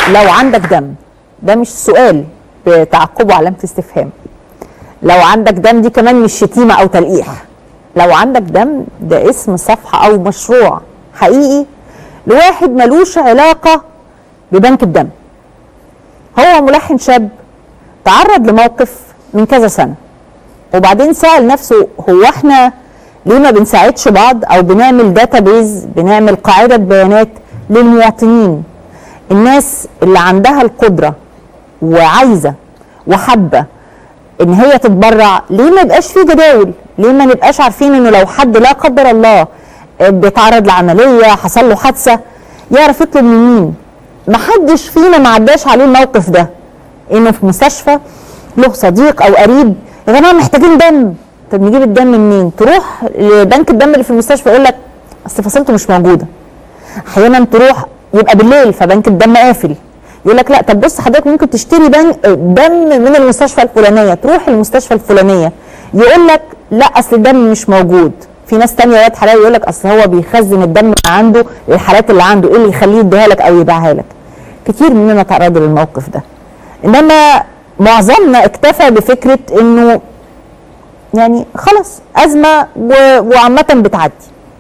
لو عندك دم ده مش سؤال بتعقبه علامه استفهام لو عندك دم دي كمان مش شتيمه او تلقيح لو عندك دم ده اسم صفحه او مشروع حقيقي لواحد ملوش علاقه ببنك الدم هو ملحن شاب تعرض لموقف من كذا سنه وبعدين سأل نفسه هو احنا ليه ما بنساعدش بعض او بنعمل داتابيز بنعمل قاعده بيانات للمواطنين الناس اللي عندها القدره وعايزه وحابه ان هي تتبرع ليه ما يبقاش في جداول ليه ما نبقاش عارفين انه لو حد لا قدر الله بيتعرض لعمليه حصل له حادثه يعرف يطلب من مين ما حدش فينا ما عداش عليه الموقف ده انه في مستشفى له صديق او قريب يا جماعه محتاجين دم طب نجيب الدم منين تروح لبنك الدم اللي في المستشفى يقول لك اصل فصيلته مش موجوده احيانا تروح يبقى بالليل فبنك الدم قافل يقول لك لا طب بص حضرتك ممكن تشتري دم دم من المستشفى الفلانيه تروح المستشفى الفلانيه يقول لك لا اصل الدم مش موجود في ناس تانية وقت حلاوي يقول لك اصل هو بيخزن الدم اللي عنده للحالات اللي عنده ايه اللي يخليه يديها لك او يبيعها لك كتير مننا تعرضوا للموقف ده انما معظمنا اكتفى بفكره انه يعني خلاص ازمه و- وعامه بتعدي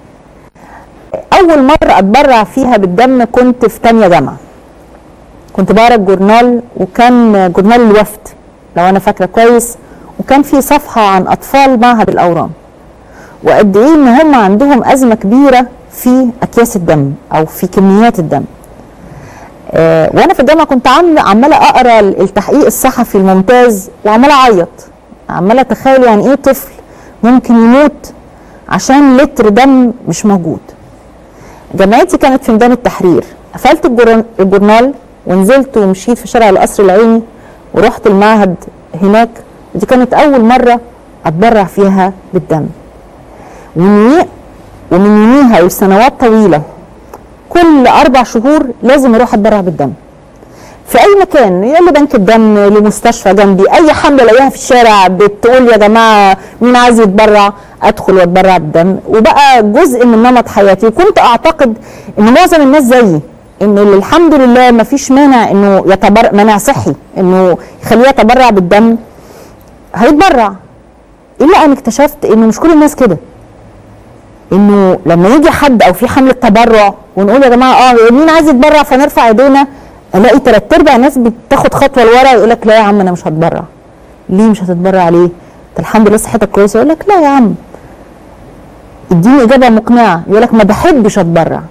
اول مره اتبرع فيها بالدم كنت في تانية جامعه كنت بقرا الجورنال وكان جورنال الوفد لو انا فاكره كويس وكان في صفحه عن اطفال معهد الاورام وقد ايه ان هم عندهم ازمه كبيره في اكياس الدم او في كميات الدم آه وانا في الجامعه كنت عامله عماله اقرا التحقيق الصحفي الممتاز وعماله اعيط عماله اتخيل يعني ايه طفل ممكن يموت عشان لتر دم مش موجود جامعتي كانت في ميدان التحرير قفلت الجورن- الجورنال ونزلت ومشيت في شارع القصر العيني ورحت المعهد هناك دي كانت اول مره اتبرع فيها بالدم ومن ي- ومن يوميها وسنوات طويله كل اربع شهور لازم اروح اتبرع بالدم في اي مكان يا لبنك الدم لمستشفى جنبي اي حمله الاقيها في الشارع بتقول يا جماعه مين عايز يتبرع ادخل واتبرع بالدم وبقى جزء من نمط حياتي وكنت اعتقد ان معظم الناس زيي ان اللي الحمد لله ما فيش مانع انه يتبرع مانع صحي انه يخليه يتبرع بالدم هيتبرع الا ان اكتشفت انه مش كل الناس كده انه لما يجي حد او في حمله تبرع ونقول يا جماعه اه مين عايز يتبرع فنرفع ايدينا الاقي ثلاث ارباع الناس بتاخد خطوه لورا يقول لك لا يا عم انا مش هتبرع ليه مش هتتبرع ليه؟ انت الحمد لله صحتك كويسه يقول لك لا يا عم اديني اجابه مقنعه يقول لك ما بحبش اتبرع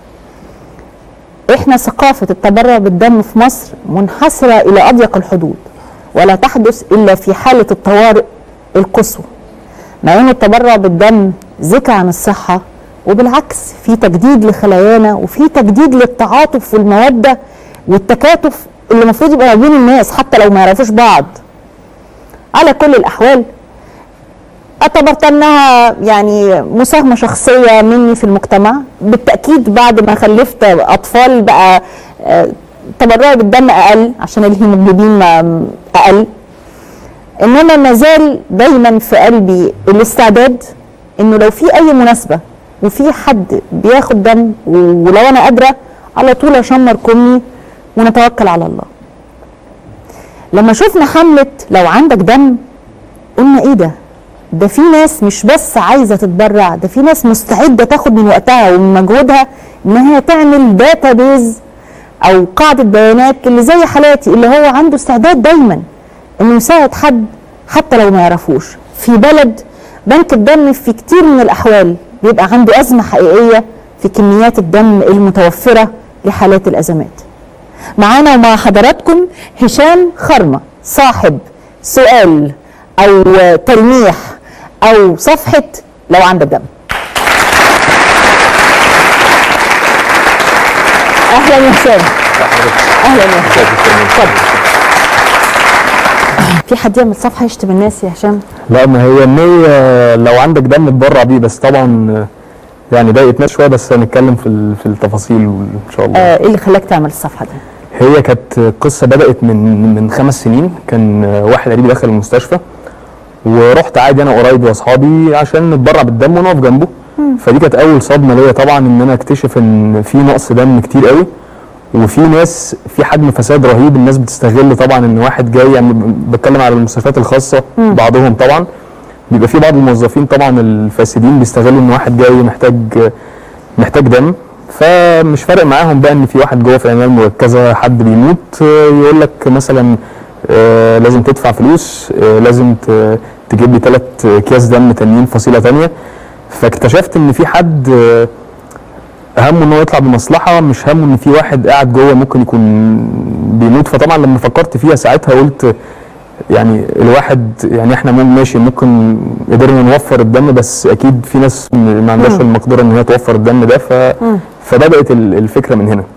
احنا ثقافه التبرع بالدم في مصر منحصره الى اضيق الحدود ولا تحدث الا في حاله الطوارئ القصوى مع ان التبرع بالدم ذكى عن الصحه وبالعكس في تجديد لخلايانا وفي تجديد للتعاطف والموده والتكاتف اللي المفروض يبقى ما بين الناس حتى لو ما يعرفوش بعض على كل الاحوال اعتبرت انها يعني مساهمه شخصيه مني في المجتمع بالتاكيد بعد ما خلفت اطفال بقى آه، تبرعي بالدم اقل عشان الهيموجلوبين ما- اقل انما ما زال دايما في قلبي الاستعداد انه لو في اي مناسبه وفي حد بياخد دم ولو انا قادره على طول اشمر كمي ونتوكل على الله لما شفنا حمله لو عندك دم قلنا ايه ده ده في ناس مش بس عايزه تتبرع ده في ناس مستعده تاخد من وقتها ومن مجهودها ان هي تعمل داتا بيز او قاعده بيانات اللي زي حالاتي اللي هو عنده استعداد دايما انه يساعد حد حتى لو ما يعرفوش في بلد بنك الدم في كتير من الاحوال بيبقى عنده ازمه حقيقيه في كميات الدم المتوفره لحالات الازمات معانا ومع حضراتكم هشام خرمه صاحب سؤال او تلميح او صفحه لو عندك دم اهلا يا هشام اهلا يا هشام اتفضل في حد يعمل صفحه يشتم الناس يا هشام لا ما هي النية لو عندك دم تبرع بيه بس طبعا يعني ضايقت ناس شويه بس هنتكلم في ال- في التفاصيل ان شاء الله آه ايه اللي خلاك تعمل الصفحه دي هي كانت قصه بدات من من خمس سنين كان واحد قريبي دخل المستشفى ورحت عادي انا وقرايبي واصحابي عشان نتبرع بالدم ونقف جنبه فدي كانت اول صدمه ليا طبعا ان انا اكتشف ان في نقص دم كتير قوي وفي ناس في حجم فساد رهيب الناس بتستغل طبعا ان واحد جاي يعني بتكلم على المستشفيات الخاصه بعضهم طبعا بيبقى في بعض الموظفين طبعا الفاسدين بيستغلوا ان واحد جاي محتاج محتاج دم فمش فارق معاهم بقى ان في واحد جوه في العنايه المركزه حد بيموت آه، يقول لك مثلا آه، لازم تدفع فلوس آه، لازم ت- تجيب لي ثلاث اكياس دم تانيين فصيله تانيه فاكتشفت ان في حد آه، همه ان هو يطلع بمصلحه مش همه ان في واحد قاعد جوه ممكن يكون بيموت فطبعا لما فكرت فيها ساعتها قلت يعني الواحد يعني احنا ممكن ماشي ممكن قدرنا نوفر الدم بس اكيد في ناس م- ما عندهاش المقدره ان هي توفر الدم ده ف فبدات ال- الفكره من هنا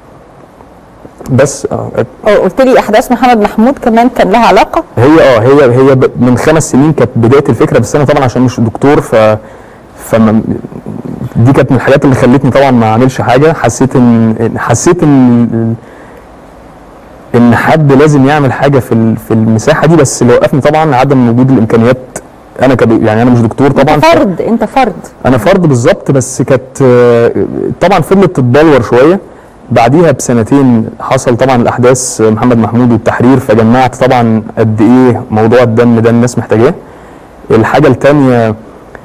بس اه أو قلت لي احداث محمد محمود كمان كان لها علاقه هي اه هي هي ب- من خمس سنين كانت بدايه الفكره بس انا طبعا عشان مش دكتور ف فما دي كانت من الحاجات اللي خلتني طبعا ما اعملش حاجه حسيت ان إن- حسيت ان ان حد لازم يعمل حاجه في ال- في المساحه دي بس اللي وقفني طبعا عدم وجود الامكانيات انا كد يعني انا مش دكتور طبعا انت ف- فرد انت فرد انا فرد بالظبط بس كانت آه، طبعا فضلت تتبلور شويه بعديها بسنتين حصل طبعا الاحداث محمد محمود والتحرير فجمعت طبعا قد ايه موضوع الدم ده الناس محتاجاه الحاجه الثانيه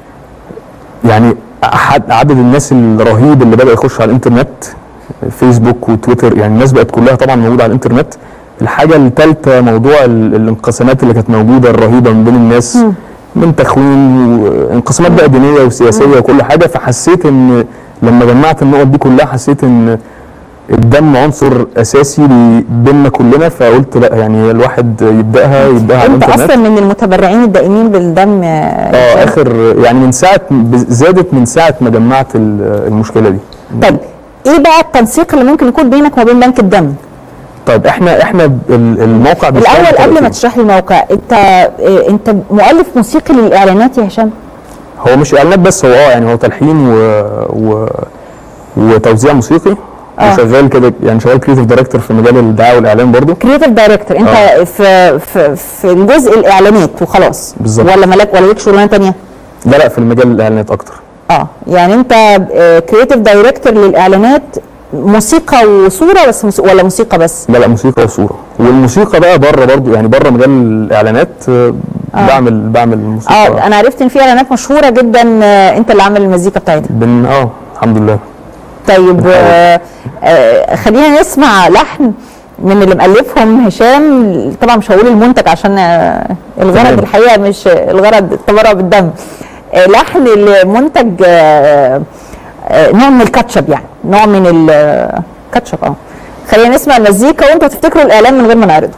يعني أحد عدد الناس الرهيب اللي بدا يخش على الانترنت فيسبوك وتويتر يعني الناس بقت كلها طبعا موجوده على الانترنت الحاجه الثالثه موضوع ال- الانقسامات اللي كانت موجوده الرهيبه من بين الناس من تخوين وانقسامات بقى دينيه وسياسيه وكل حاجه فحسيت ان لما جمعت النقط دي كلها حسيت ان الدم عنصر اساسي بي- بيننا كلنا فقلت لا يعني الواحد يبداها يبداها على انت الانترنت اصلا من المتبرعين الدائمين بالدم اه اخر يعني من ساعه زادت من ساعه ما جمعت ال- المشكله دي طيب ايه بقى التنسيق اللي ممكن يكون بينك وما بين بنك الدم طيب احنا احنا ال- الموقع بيشتغل الاول قبل ما بطريقتين. تشرح لي الموقع انت إيه انت مؤلف موسيقي للاعلانات يا هشام هو مش اعلانات بس هو اه يعني هو تلحين و, و وتوزيع موسيقي آه. وشغال كده يعني شغال كريتيف دايركتور في مجال الدعايه والاعلان برضو كريتيف دايركتور انت آه. في في في الجزء الاعلانات وخلاص بالظبط. ولا ملاك ولا ليك شغلانه ثانيه لا لا في المجال الاعلانات اكتر اه يعني انت كريتيف دايركتور للاعلانات موسيقى وصوره بس موسيقى ولا موسيقى بس لا لا موسيقى وصوره والموسيقى بقى بره برضو يعني بره مجال الاعلانات آه. بعمل بعمل موسيقى اه انا عرفت ان في اعلانات مشهوره جدا آه، انت اللي عامل المزيكا بتاعتها بن اه الحمد لله طيب آه آه خلينا نسمع لحن من اللي مؤلفهم هشام طبعا مش هقول المنتج عشان آه الغرض تمام. الحقيقه مش الغرض التبرع بالدم آه لحن المنتج آه آه نوع من الكاتشب يعني نوع من الكاتشب اه خلينا نسمع المزيكا وانتوا تفتكروا الاعلان من غير ما نعرضه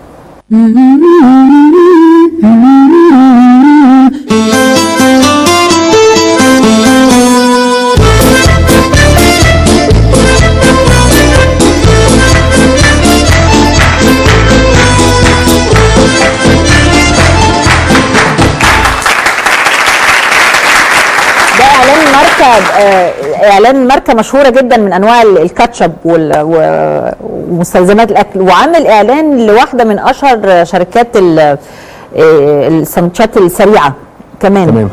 ده اعلان ماركه آه، اعلان ماركه مشهوره جدا من انواع ال- الكاتشب وال- و- ومستلزمات الاكل وعامل اعلان لواحده من اشهر شركات ال- آه، السندوتشات السريعه كمان تمام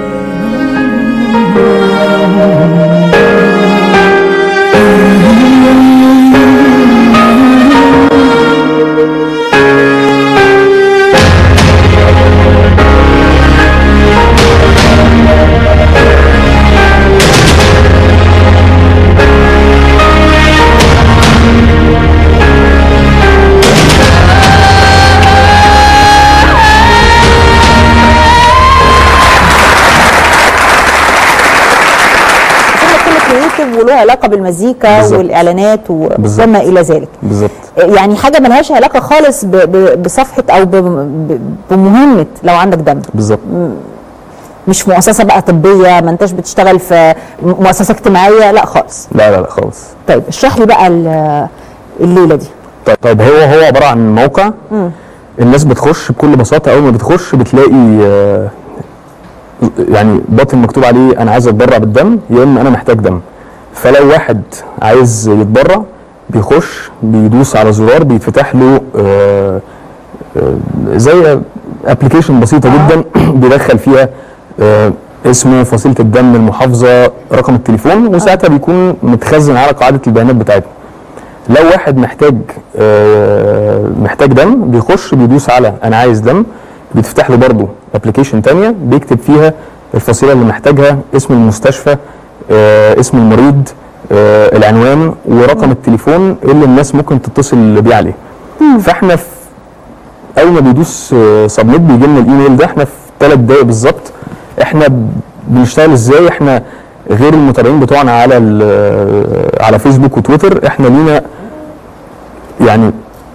كل كل كرييتيف وله علاقه بالمزيكا بالظبط. والاعلانات بالظبط. وما الى ذلك بالظبط يعني حاجه ملهاش علاقه خالص ب- ب- بصفحه او ب- ب- بمهمه لو عندك دم بالظبط مش مؤسسه بقى طبيه ما انتش بتشتغل في مؤسسه اجتماعيه لا خالص لا لا لا خالص طيب اشرح لي بقى ال- الليله دي طيب, طيب هو هو عباره عن موقع الناس بتخش بكل بساطه اول ما بتخش بتلاقي آه، يعني باطن مكتوب عليه انا عايز اتبرع بالدم يا اما انا محتاج دم فلو واحد عايز يتبرع بيخش بيدوس على زرار بيتفتح له آه، آه، زي ابلكيشن بسيطه جدا بيدخل فيها آه، اسمه فصيله الدم المحافظه رقم التليفون وساعتها بيكون متخزن على قاعده البيانات بتاعتنا لو واحد محتاج آه، محتاج دم بيخش بيدوس على انا عايز دم بيتفتح له برضه ابلكيشن تانية بيكتب فيها الفصيله اللي محتاجها اسم المستشفى آه، اسم المريض آه، العنوان ورقم التليفون اللي الناس ممكن تتصل بيه عليه فاحنا في اول ما بيدوس سبميت بيجي لنا الايميل ده احنا في ثلاث دقايق بالظبط احنا ب- بنشتغل ازاي احنا غير المتابعين بتوعنا على ال- على فيسبوك وتويتر احنا لينا يعني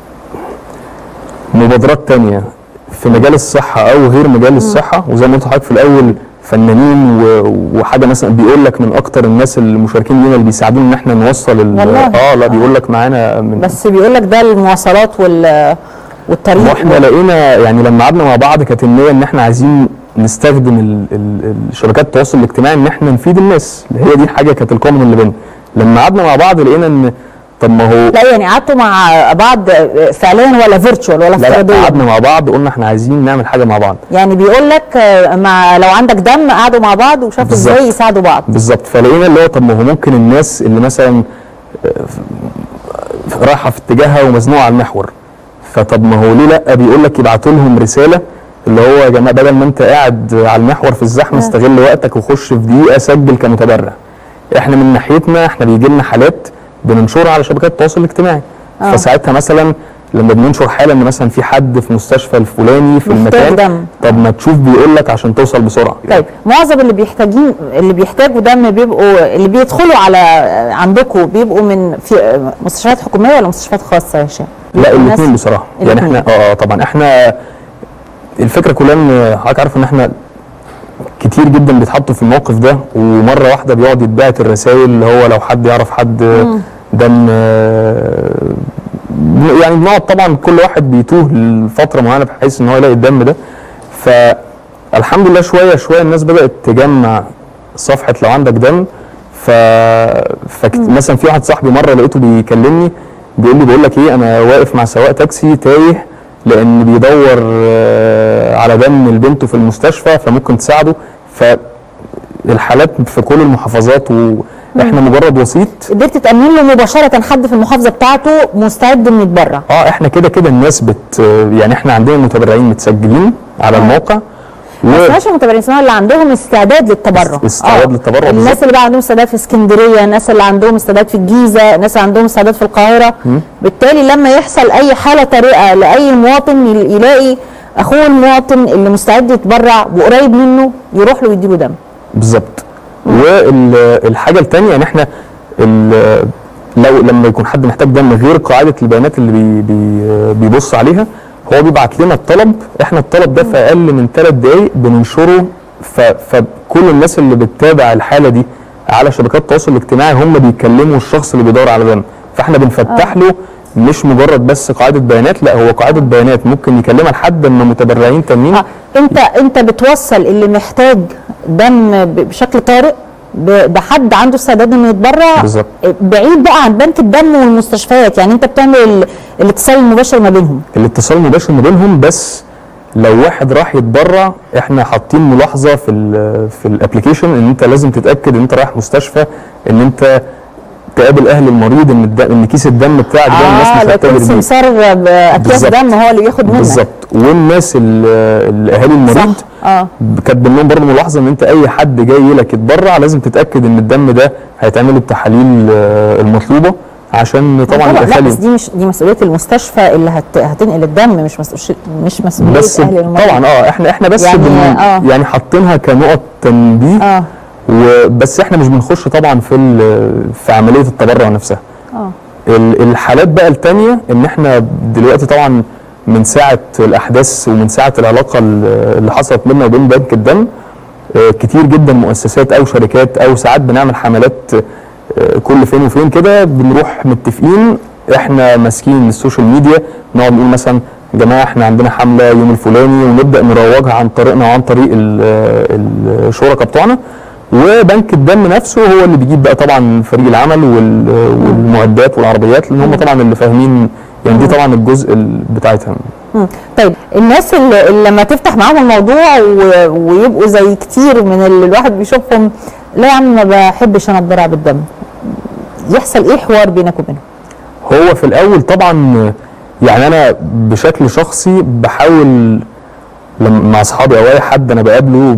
مبادرات تانية في مجال الصحة أو غير مجال الصحة وزي ما قلت لحضرتك في الأول فنانين و- وحاجة مثلا بيقول لك من أكتر الناس المشاركين لينا اللي بيساعدونا إن احنا نوصل ال- والله؟ اه لا بيقول لك معانا من بس بيقول لك ده المواصلات وال والطريق واحنا لقينا يعني لما قعدنا مع بعض كانت النيه ان احنا عايزين نستخدم ال ال الشبكات التواصل الاجتماعي ان احنا نفيد الناس هي دي الحاجه كانت الكومن اللي بينا لما قعدنا مع بعض لقينا ان طب ما هو لا يعني قعدتوا مع بعض فعليا ولا فيرتشوال ولا لا لا افتراضيا قعدنا مع بعض قلنا احنا عايزين نعمل حاجه مع بعض يعني بيقول لك آه، مع لو عندك دم قعدوا مع بعض وشافوا بالظبط. ازاي يساعدوا بعض بالظبط فلقينا اللي هو طب ما هو ممكن الناس اللي مثلا آه، ف- رايحه في اتجاهها ومزنوقه على المحور فطب ما هو ليه لا بيقول لك يبعتوا لهم رساله اللي هو يا جماعه بدل ما انت قاعد على المحور في الزحمه استغل وقتك وخش في دقيقه سجل كمتبرع احنا من ناحيتنا احنا بيجي لنا حالات بننشرها على شبكات التواصل الاجتماعي آه. فساعتها مثلا لما بننشر حاله ان مثلا في حد في مستشفى الفلاني في محتاج المكان دم. طب ما تشوف بيقول لك عشان توصل بسرعه طيب معظم اللي بيحتاجين اللي بيحتاجوا دم بيبقوا اللي بيدخلوا على عندكم بيبقوا من في مستشفيات حكوميه ولا مستشفيات خاصه يا هشام؟ لا بيبقوا ناس- الاثنين بصراحه يعني الاتنين. احنا اه آه، طبعا احنا الفكره كلها ان حضرتك عارف ان احنا كتير جدا بيتحطوا في الموقف ده ومره واحده بيقعد يتبعت الرسائل اللي هو لو حد يعرف حد دم آه، يعني بنقعد طبعا كل واحد بيتوه لفتره معينه بحيث ان هو يلاقي الدم ده فالحمد لله شويه شويه الناس بدات تجمع صفحه لو عندك دم ف... فكت... مثلا في واحد صاحبي مره لقيته بيكلمني بيقول لي بقول لك ايه انا واقف مع سواق تاكسي تايه لان بيدور آه، على دم لبنته في المستشفى فممكن تساعده فالحالات في كل المحافظات واحنا مجرد وسيط قدرت تأمن له مباشرة حد في المحافظة بتاعته مستعد انه يتبرع اه احنا كده كده الناس بت يعني احنا عندنا متبرعين متسجلين على الموقع و بس ماشي المتبرعين اسمها اللي عندهم استعداد للتبرع استعداد للتبرع الناس بالظبط. اللي بقى عندهم استعداد في اسكندريه الناس اللي عندهم استعداد في الجيزه الناس اللي عندهم استعداد في القاهره بالتالي لما يحصل اي حاله طارئه لاي مواطن يل- يلاقي اخوه المواطن اللي مستعد يتبرع وقريب منه يروح له ويديله دم بالظبط والحاجه الثانيه ان احنا ال- لو لما يكون حد محتاج دم غير قاعده البيانات اللي بي بي بيبص عليها هو بيبعت لنا الطلب احنا الطلب ده في اقل من ثلاث دقائق بننشره ف- فكل الناس اللي بتتابع الحاله دي على شبكات التواصل الاجتماعي هم بيكلموا الشخص اللي بيدور على دم فاحنا بنفتح له مش مجرد بس قاعده بيانات لا هو قاعده بيانات ممكن يكلمها لحد ما متبرعين تانيين اه انت انت بتوصل اللي محتاج دم ب- بشكل طارئ ب- بحد عنده استعداد انه يتبرع بالظبط. بعيد بقى عن بنك الدم والمستشفيات يعني انت بتعمل ال- الاتصال المباشر ما بينهم الاتصال مباشر ما بينهم بس لو واحد راح يتبرع احنا حاطين ملاحظه في ال في الابلكيشن ان انت لازم تتاكد ان انت رايح مستشفى ان انت تقابل اهل المريض ان الد- ان كيس الدم بتاعك ده الناس اه مش لو هتتاجر يكون بيه سمسار باكياس بالظبط. دم هو اللي بياخد منك بالظبط والناس ال- الاهالي المريض صح اه كاتبين لهم برضه ملاحظه ان انت اي حد جاي لك يتبرع لازم تتاكد ان الدم ده هيتعمل له التحاليل آه، المطلوبه عشان طبعا طبعا يبقى لا خالي بس دي مش دي مسؤوليه المستشفى اللي هت هتنقل الدم مش مسؤوليه مش مسؤوليه بس اهل المريض طبعا اه احنا احنا بس يعني، يعني, آه. يعني حاطينها كنقط تنبيه اه وبس احنا مش بنخش طبعا في ال- في عمليه التبرع نفسها اه ال- الحالات بقى التانية ان احنا دلوقتي طبعا من ساعه الاحداث ومن ساعه العلاقه ال- اللي حصلت بيننا وبين بنك الدم آه، كتير جدا مؤسسات او شركات او ساعات بنعمل حملات آه، كل فين وفين كده بنروح متفقين احنا ماسكين السوشيال ميديا نقعد نقول مثلا يا جماعه احنا عندنا حمله يوم الفلاني ونبدا نروجها عن طريقنا وعن طريق ال- الشركاء بتوعنا وبنك الدم نفسه هو اللي بيجيب بقى طبعا فريق العمل وال- والمعدات والعربيات لان هم طبعا اللي فاهمين يعني دي طبعا الجزء ال- بتاعتها مم. طيب الناس اللي, اللي لما تفتح معاهم الموضوع و... ويبقوا زي كتير من اللي الواحد بيشوفهم لا يا عم ما بحبش انا اتبرع بالدم يحصل ايه حوار بينك وبينهم هو في الاول طبعا يعني انا بشكل شخصي بحاول لما مع اصحابي او اي حد انا بقابله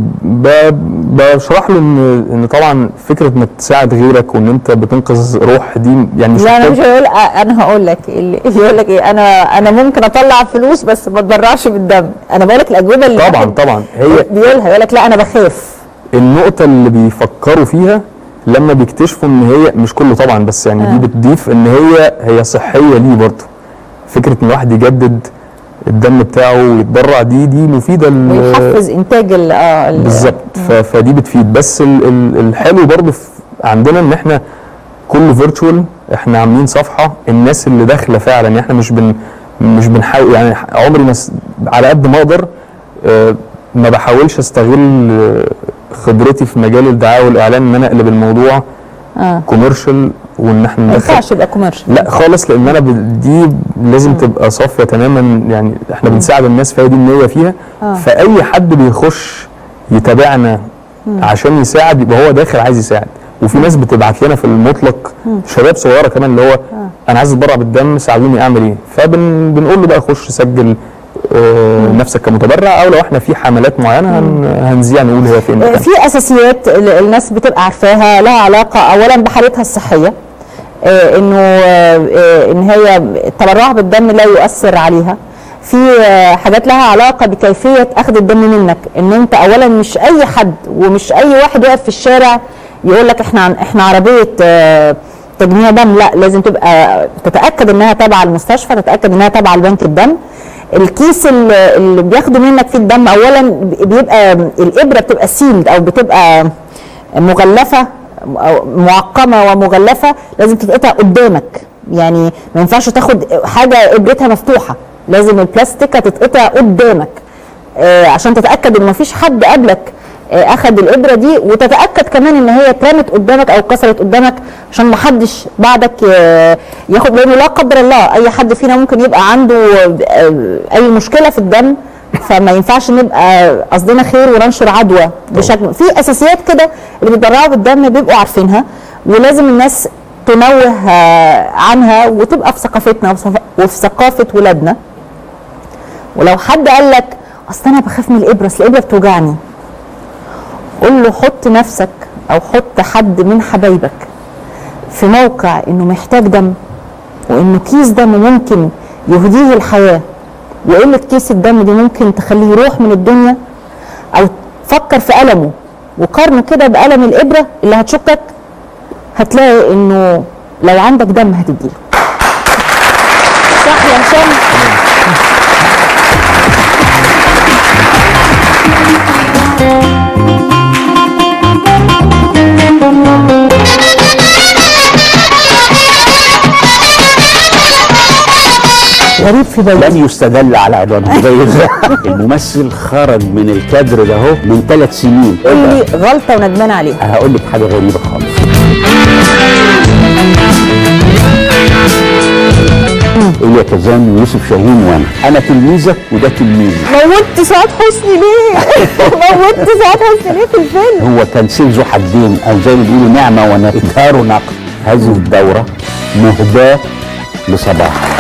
ب- بشرح له ان ان طبعا فكره انك تساعد غيرك وان انت بتنقذ روح دي يعني مش لا انا محتاج- مش هقول انا هقول لك اللي يقول لك ايه انا انا ممكن اطلع فلوس بس ما اتبرعش بالدم انا بقول لك الاجوبه اللي طبعا الواحد طبعا هي بيقولها يقول لك لا انا بخاف النقطة اللي بيفكروا فيها لما بيكتشفوا ان هي مش كله طبعا بس يعني آه. دي بتضيف ان هي هي صحية ليه برضه فكرة ان الواحد يجدد الدم بتاعه ويتبرع دي دي مفيدة ل- ويحفز انتاج ال اه ال- بالظبط ف- فدي بتفيد بس ال- ال- الحلو برضه في- عندنا ان احنا كله فيرتشوال احنا عاملين صفحه الناس اللي داخله فعلا يعني احنا مش بن مش بنحاول يعني عمري ما س- على قد ما اقدر آه، ما بحاولش استغل آه، خبرتي في مجال الدعايه والاعلان ان انا اقلب الموضوع اه كوميرشال وان احنا ما ندخل ينفعش يبقى كوميرشال لا خالص لان انا ب- دي لازم تبقى صافيه تماما يعني احنا بنساعد الناس فهي دي النيه فيها آه. فاي حد بيخش يتابعنا عشان يساعد يبقى هو داخل عايز يساعد وفي ناس بتبعت لنا في المطلق شباب صغيره كمان اللي هو انا عايز اتبرع بالدم ساعدوني اعمل ايه فبنقول له بقى خش سجل آه نفسك كمتبرع او لو احنا في حملات معينه هن هنذيع نقول هي فين آه، مكانها. في اساسيات ال- الناس بتبقى عارفاها لها علاقه اولا بحالتها الصحيه آه، انه آه، آه، ان هي التبرع بالدم لا يؤثر عليها في آه، حاجات لها علاقه بكيفيه اخذ الدم منك ان انت اولا مش اي حد ومش اي واحد واقف في الشارع يقول لك احنا عن- احنا عربيه آه، تجميع دم لا لازم تبقى تتاكد انها تابعه المستشفى تتاكد انها تابعه لبنك الدم الكيس اللي اللي بياخدوا منك فيه الدم اولا بيبقى الابره بتبقى سيلد او بتبقى مغلفه أو معقمه ومغلفه لازم تتقطع قدامك يعني ما ينفعش تاخد حاجه ابرتها مفتوحه لازم البلاستيكه تتقطع قدامك آه، عشان تتاكد ان مفيش حد قبلك آه، اخذ الابره دي وتتاكد كمان ان هي اترمت قدامك او اتكسرت قدامك عشان محدش بعدك آه، ياخد لانه لا قدر الله اي حد فينا ممكن يبقى عنده آه، اي مشكله في الدم فما ينفعش نبقى قصدنا خير وننشر عدوى بشكل في اساسيات كده اللي بيتبرعوا بالدم بيبقوا عارفينها ولازم الناس تنوه آه، عنها وتبقى في ثقافتنا وفي- وفي ثقافه ولادنا ولو حد قال لك اصل انا بخاف من الابره اصل الابره بتوجعني قول له حط نفسك او حط حد من حبايبك في موقع انه محتاج دم وانه كيس دم ممكن يهديه الحياه وقله كيس الدم دي ممكن تخليه يروح من الدنيا او فكر في المه وقارنه كده بالم الابره اللي هتشكك هتلاقي انه لو عندك دم هتديله صح يا هشام غريب في بالي لن يستدل على عنوانه زي ده الممثل خرج من الكادر ده اهو من ثلاث سنين قول لي غلطه وندمان عليها هقول لك حاجه غريبه خالص ايليا كزان ويوسف شاهين وانا انا تلميذك وده تلميذي موتت سعاد حسني ليه؟ موتت سعاد حسني ليه في الفيلم؟ هو كان سيف ذو حدين او زي ما بيقولوا نعمه ونقد دار نقد هذه الدوره مهداه لصباح